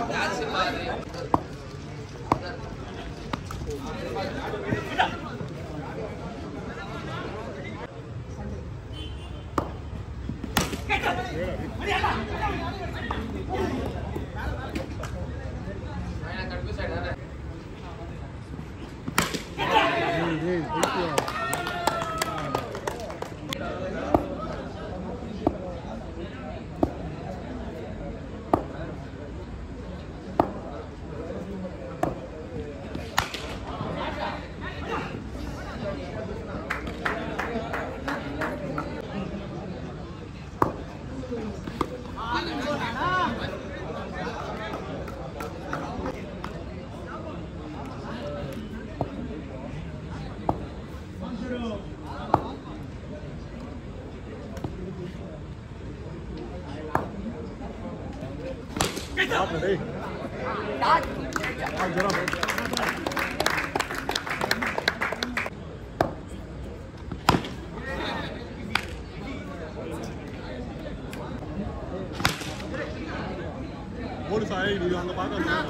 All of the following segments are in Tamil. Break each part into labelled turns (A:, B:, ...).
A: போடு சாய் நீ அங்க பார்க்க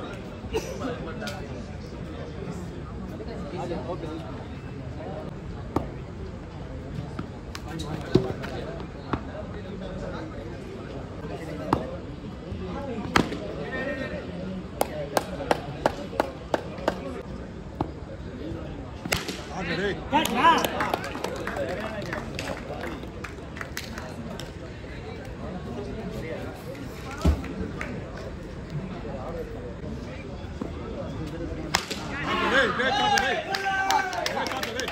A: டேய் டேய் டேய் காட்டு டேய் டேய் காட்டு டேய்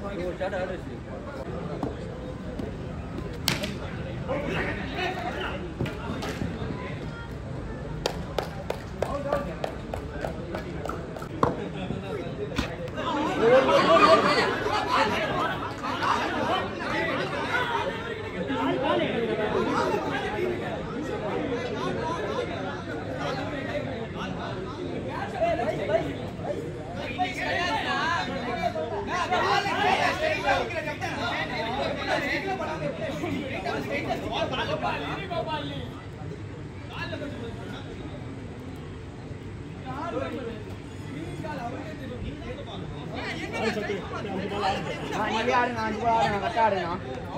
B: நீங்க ஆடுங்க அஞ்சு பால் ஆடுங்க கரெக்டாக ஆடுங்க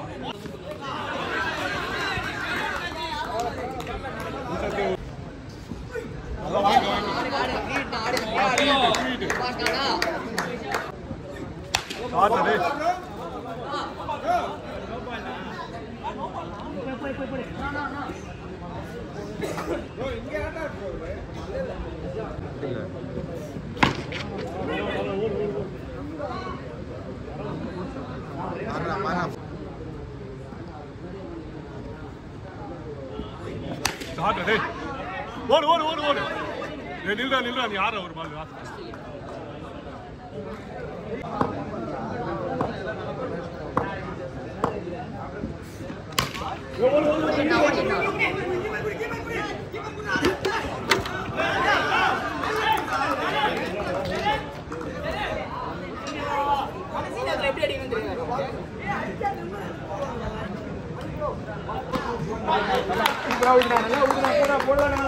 A: அதான் வாங்க வாங்க காட்டு டேய் காட்டு டேய் ஓடு ஓடு ஓடு ஓடு டேய் நில்றா நில்றா நீ யார ஒரு பால்
B: சூப்பரா ஊதுனா நல்லா ஊதுனா போடா போடா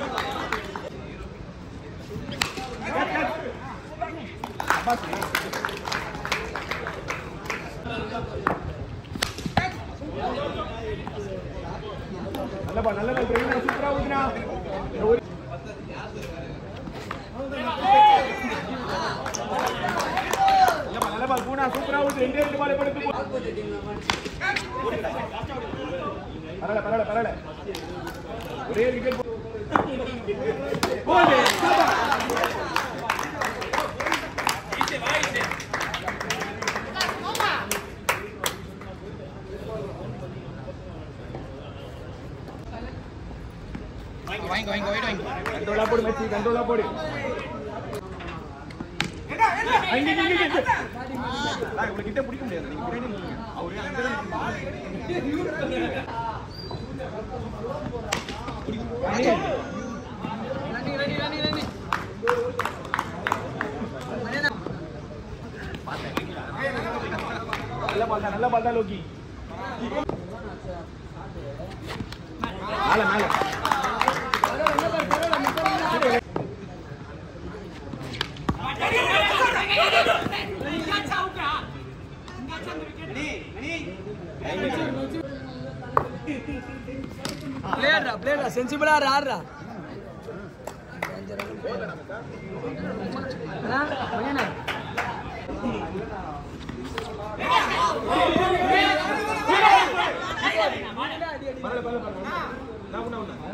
B: நல்ல பால் நல்ல பால் பிரவீனா சூப்பரா ஊதுனா நல்ல பால் நல்ல பால் பூனா சூப்பரா ஊது ரெண்டே ரெண்டு பால் படுத்து பரவாயில்ல பரவாயில்ல பரவாயில்ல ஒரே விக்கெட் போடு கண்ட்ரோலா போடு மெச்சி கண்ட்ரோலா போடு அங்க, இங்க, இங்க, இங்க. அண்ணா, இவ்வளவு கிட்ட பிடிக்க முடியாது நீங்க பின்னாடி நில்லுங்க. அவரு அங்க தான் நிக்கிறாரு. அண்ணே. நல்ல பால் தான் நல்ல பால் தான் லோக்கி மேல மேல
C: பிளேயர்ரா பிளேயர்ரா சென்சிபிளா ஆடுறா
B: பரவாயில்ல பரவாயில்ல பரவாயில்ல நான் உன்ன உன்ன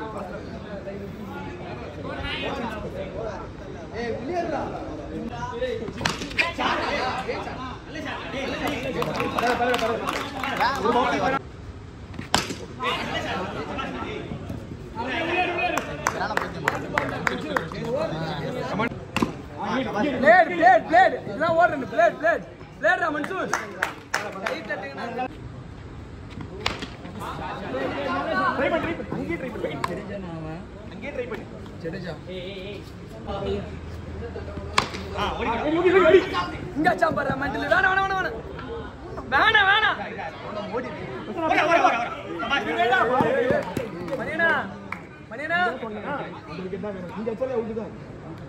B: பரவாயில்ல பரவாயில்ல பரவாயில்ல ஒரு பவுண்டரி வேணாம்
C: பிளேட் பிளேட் பிளேட் இதெல்லாம் ஓடுறது பிளேட் பிளேட் பிளேட்ரா மன்சூர்
B: ட்ரை பண்ணு ட்ரை பண்ணு அங்கேயே ட்ரை பண்ணு அங்கேயே ட்ரை பண்ணு ஆ ஓடி ஓடி ஓடி ஓடி
C: இங்க வச்சா பாரு மெண்டல் வேணாம் வேணாம் வேணாம் வேணாம் வேணாம் வேணாம் மணியனா மணியனா
B: சொன்னா ஒரு விக்கெட் தான் வேணும் இந்த இடத்துல அவுட் தான்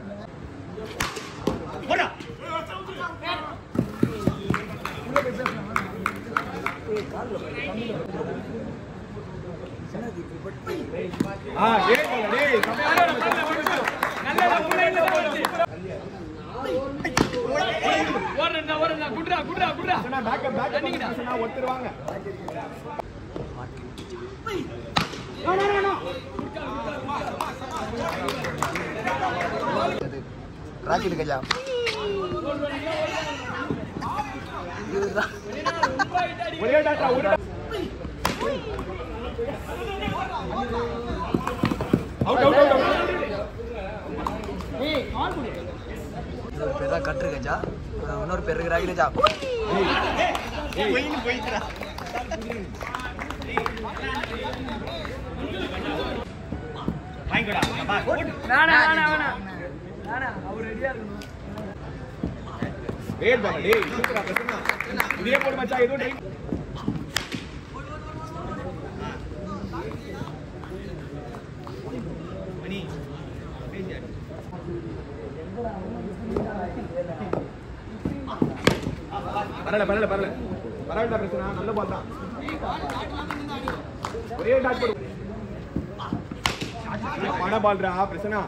B: ஆ டேய் டேய் கம்மியான
C: ஓடுறா ஓடுறா குட்ரா குட்ரா குட்ரா
B: சொன்னா பேக்கப் பேக்கப் சொன்னா ஒருத்தருவாங்க
D: ராக்கெட் கஜா
C: இவர்தான்
B: ஒரே டாட்டா ஒரு அவுட் அவுட் அவுட்
C: இன்னொரு பேர் தான் கட்டுரு கஜா அஹ் இன்னொரு பேர் இருக்கிறாங்க கஜா வேணா வேணா வேணா வேணா அவர் ரெடியா இருக்கணும்
B: டேய் பால டேய் சூப்பரா பிரசன்னா இதே போடு மச்சான் ஏதோ டைம் பரல பரல பரல பரவாயில்ல பிரச்சனை நல்ல பால் தான் ஒரே டாட் போடு பண பால்ரா பிரச்சனை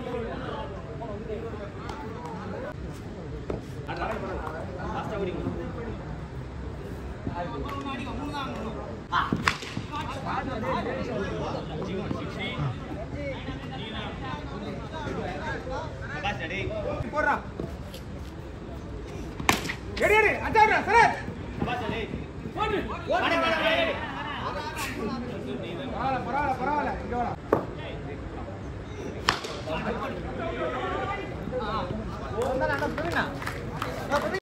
B: போடுறா எடி எடி அச்சாடுறா சரத் பரவாயில்ல பரவாயில்ல பரவாயில்ல இங்க வாடா